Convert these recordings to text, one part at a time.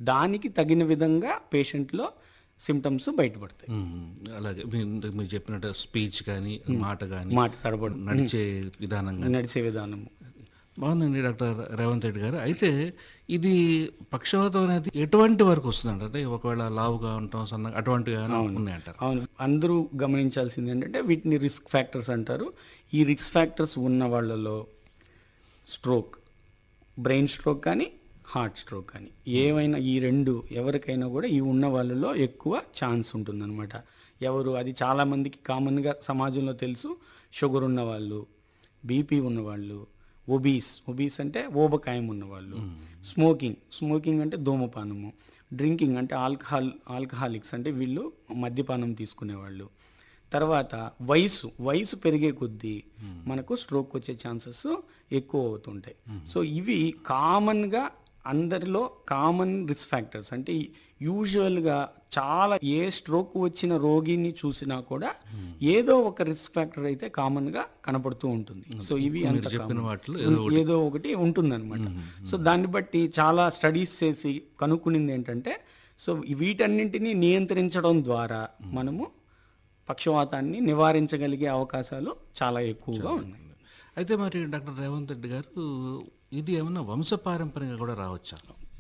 దానికి తగిన విధంగా పేషెంట్లో సిమ్టమ్స్ బయటపడతాయి మ్మ్. అలాగే మీరు ఇంతకు మీరు చెప్పినట్టు స్పీచ్ కానీ మాట కానీ మాట తడబడు నడిచే విధానం కానీ నడిచే విధానము బాగుందండి డాక్టర్ రేవంత్ రెడ్డి గారు అయితే ఇది పక్షవాతం అనేది ఎటువంటి వరకు వస్తుందంట అంటే ఒకవేళ లావుగా ఉంటాం సన్నగా అటువంటివి ఏమైనా ఉన్నాయంటారు అవును అందరూ గమనించాల్సింది ఏంటంటే వీటిని రిస్క్ ఫ్యాక్టర్స్ అంటారు ఈ రిస్క్ ఫ్యాక్టర్స్ ఉన్న వాళ్ళలో స్ట్రోక్ బ్రెయిన్ స్ట్రోక్ కానీ హార్ట్ స్ట్రోక్ కానీ ఏవైనా ఈ రెండు ఎవరికైనా కూడా ఈ ఉన్న వాళ్ళలో ఎక్కువ ఛాన్స్ ఉంటుందన్నమాట ఎవరు అది చాలామందికి కామన్గా సమాజంలో తెలుసు షుగర్ ఉన్నవాళ్ళు బీపీ ఉన్నవాళ్ళు ఒబీస్ ఒబీస్ అంటే ఊబకాయం ఉన్నవాళ్ళు స్మోకింగ్ స్మోకింగ్ అంటే ధూమపానము డ్రింకింగ్ అంటే ఆల్కహాల్ ఆల్కహాలిక్స్ అంటే వీళ్ళు మద్యపానం తీసుకునేవాళ్ళు తర్వాత వయసు వయసు పెరిగే కొద్దీ మనకు స్ట్రోక్ వచ్చే ఛాన్సెస్ ఎక్కువ అవుతుంటాయి సో ఇవి కామన్గా అందరిలో కామన్ రిస్క్ ఫ్యాక్టర్స్ అంటే యూజువల్గా చాలా ఏ స్ట్రోక్ వచ్చిన రోగిని చూసినా కూడా ఏదో ఒక రిస్క్ ఫ్యాక్టర్ అయితే కామన్గా కనపడుతూ ఉంటుంది సో ఇవి అంత చెప్పిన common. వాటిలో ఏదో ఒకటి ఉంటుందన్నమాట సో దాన్ని బట్టి చాలా స్టడీస్ చేసి కనుక్కునింది ఏంటంటే సో వీటన్నింటినీ నియంత్రించడం ద్వారా మనము పక్షవాతాన్ని నివారించగలిగే అవకాశాలు చాలా ఎక్కువగా ఉన్నాయి అయితే మరి డాక్టర్ రేవంత్ రెడ్డి గారు ఇది ఏమన్నా వంశపారంపర్యంగా కూడా రావచ్చా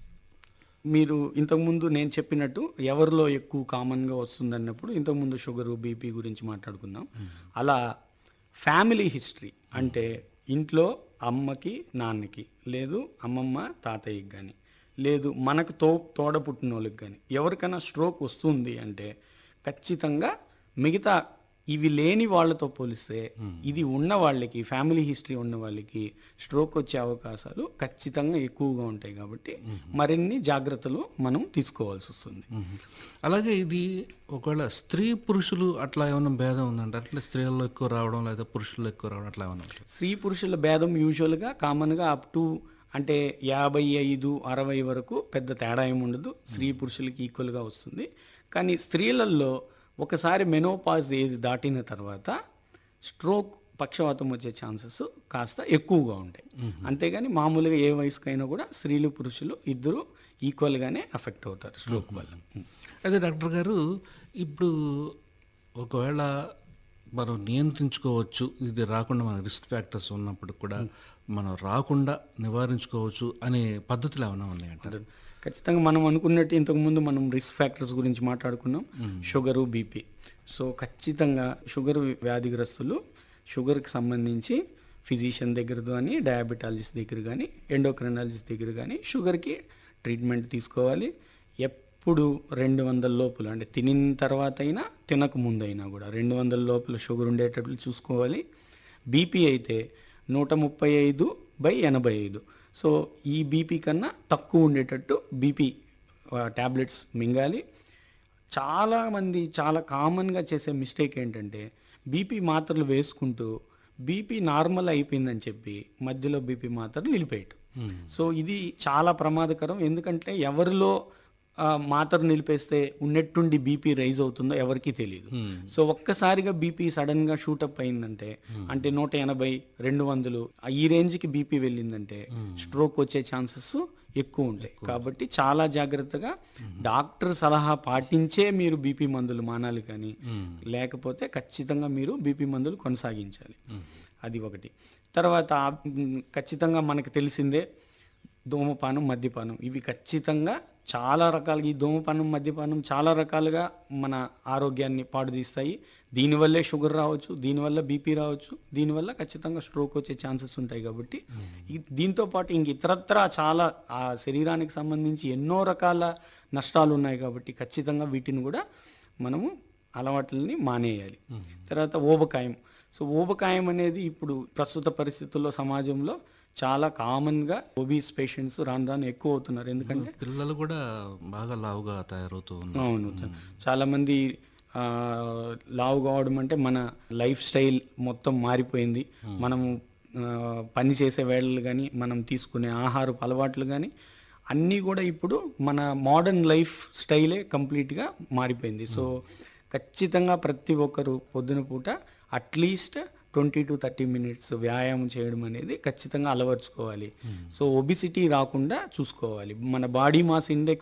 మీరు ఇంతకుముందు నేను చెప్పినట్టు ఎవరిలో ఎక్కువ కామన్గా వస్తుందన్నప్పుడు ఇంతకుముందు షుగరు బీపీ గురించి మాట్లాడుకుందాం అలా ఫ్యామిలీ హిస్టరీ అంటే ఇంట్లో అమ్మకి నాన్నకి లేదు అమ్మమ్మ తాతయ్యకి కానీ లేదు మనకు తో తోడ పుట్టిన వాళ్ళకి కానీ ఎవరికైనా స్ట్రోక్ వస్తుంది అంటే ఖచ్చితంగా మిగతా ఇవి లేని వాళ్ళతో పోలిస్తే ఇది ఉన్న వాళ్ళకి ఫ్యామిలీ హిస్టరీ ఉన్న వాళ్ళకి స్ట్రోక్ వచ్చే అవకాశాలు ఖచ్చితంగా ఎక్కువగా ఉంటాయి కాబట్టి మరిన్ని జాగ్రత్తలు మనం తీసుకోవాల్సి వస్తుంది అలాగే ఇది ఒకవేళ స్త్రీ పురుషులు అట్లా ఏమైనా భేదం ఉందంటే అట్లా స్త్రీలలో ఎక్కువ రావడం లేదా పురుషుల్లో ఎక్కువ రావడం అట్లా ఏమైనా ఉంటుందా? స్త్రీ పురుషుల భేదం యూజువల్గా కామన్గా అప్ టు అంటే యాభై ఐదు అరవై వరకు పెద్ద తేడా ఏమి ఉండదు స్త్రీ పురుషులకి ఈక్వల్గా వస్తుంది కానీ స్త్రీలలో ఒకసారి మెనోపాజ్ ఏజ్ దాటిన తర్వాత స్ట్రోక్ పక్షవాతం వచ్చే ఛాన్సెస్ కాస్త ఎక్కువగా ఉంటాయి అంతేగాని మామూలుగా ఏ వయసుకైనా కూడా స్త్రీలు పురుషులు ఇద్దరు ఈక్వల్గానే అఫెక్ట్ అవుతారు స్ట్రోక్ వల్ల అయితే డాక్టర్ గారు ఇప్పుడు ఒకవేళ మనం నియంత్రించుకోవచ్చు ఇది రాకుండా మన రిస్క్ ఫ్యాక్టర్స్ ఉన్నప్పుడు కూడా మనం రాకుండా నివారించుకోవచ్చు అనే పద్ధతులు ఏమైనా ఉన్నాయంటారు ఖచ్చితంగా మనం అనుకున్నట్టు ఇంతకుముందు మనం రిస్క్ ఫ్యాక్టర్స్ గురించి మాట్లాడుకున్నాం షుగరు బీపీ సో ఖచ్చితంగా షుగర్ వ్యాధిగ్రస్తులు షుగర్కి సంబంధించి ఫిజిషియన్ దగ్గర కానీ డయాబెటాలజిస్ట్ దగ్గర కానీ ఎండోక్రైనాలజిస్ట్ దగ్గర కానీ షుగర్కి ట్రీట్మెంట్ తీసుకోవాలి ఎప్పుడు రెండు వందల లోపల అంటే తినిన తర్వాత అయినా తినక ముందైనా కూడా రెండు వందల లోపల షుగర్ ఉండేటట్లు చూసుకోవాలి బీపీ అయితే నూట ముప్పై ఐదు బై ఎనభై ఐదు సో ఈ బీపీ కన్నా తక్కువ ఉండేటట్టు బీపీ ట్యాబ్లెట్స్ మింగాలి చాలామంది చాలా కామన్గా చేసే మిస్టేక్ ఏంటంటే బీపీ మాత్రలు వేసుకుంటూ బీపీ నార్మల్ అయిపోయిందని చెప్పి మధ్యలో బీపీ మాత్రలు నిలిపేయటం సో ఇది చాలా ప్రమాదకరం ఎందుకంటే ఎవరిలో ఆ, మాత్ర నిలిపేస్తే ఉన్నట్టుండి బీపీ రైజ్ అవుతుందో ఎవరికీ తెలియదు సో ఒక్కసారిగా బీపీ సడన్ గా షూటప్ అయిందంటే అంటే నూట ఎనభై రెండు వందలు ఆ ఈ రేంజ్ కి బీపీ వెళ్ళిందంటే స్ట్రోక్ వచ్చే ఛాన్సెస్ ఎక్కువ ఉంటాయి కాబట్టి చాలా జాగ్రత్తగా డాక్టర్ సలహా పాటించే మీరు బీపీ మందులు మానాలి కానీ లేకపోతే ఖచ్చితంగా మీరు బీపీ మందులు కొనసాగించాలి అది ఒకటి తర్వాత ఆ, మ్, ఖచ్చితంగా మనకు తెలిసిందే ధూమపానం మద్యపానం ఇవి ఖచ్చితంగా చాలా రకాలుగా ఈ ధూమపానం మద్యపానం చాలా రకాలుగా మన ఆరోగ్యాన్ని పాడుదీస్తాయి దీనివల్లే షుగర్ రావచ్చు దీనివల్ల బీపీ రావచ్చు దీనివల్ల ఖచ్చితంగా స్ట్రోక్ వచ్చే ఛాన్సెస్ ఉంటాయి కాబట్టి ఈ- దీంతో పాటు ఇంక ఇతరత్రా చాలా ఆ శరీరానికి సంబంధించి ఎన్నో రకాల నష్టాలు ఉన్నాయి కాబట్టి ఖచ్చితంగా వీటిని కూడా మనము అలవాట్లని మానేయాలి తర్వాత ఊబకాయం సో ఊబకాయం అనేది ఇప్పుడు ప్రస్తుత పరిస్థితుల్లో సమాజంలో చాలా కామన్గా ఒబీస్ పేషెంట్స్ రాను రాను ఎక్కువ అవుతున్నారు ఎందుకంటే పిల్లలు కూడా బాగా లావుగా తయారవుతూ ఉన్నారు అవును చాలా మంది ఆ, లావు కావడం అంటే మన లైఫ్ స్టైల్ మొత్తం మారిపోయింది మనము ఆ, పని చేసే వేళలు కానీ మనం తీసుకునే ఆహారపు అలవాట్లు కానీ అన్నీ కూడా ఇప్పుడు మన మోడర్న్ లైఫ్ స్టైలే కంప్లీట్గా మారిపోయింది సో ఖచ్చితంగా ప్రతి ఒక్కరు పొద్దున పూట at least twenty to thirty minutes వ్యాయామం చేయడం అనేది ఖచ్చితంగా అలవర్చుకోవాలి సో ఒబిసిటీ రాకుండా చూసుకోవాలి మన బాడీ మాస్ ఇండెక్స్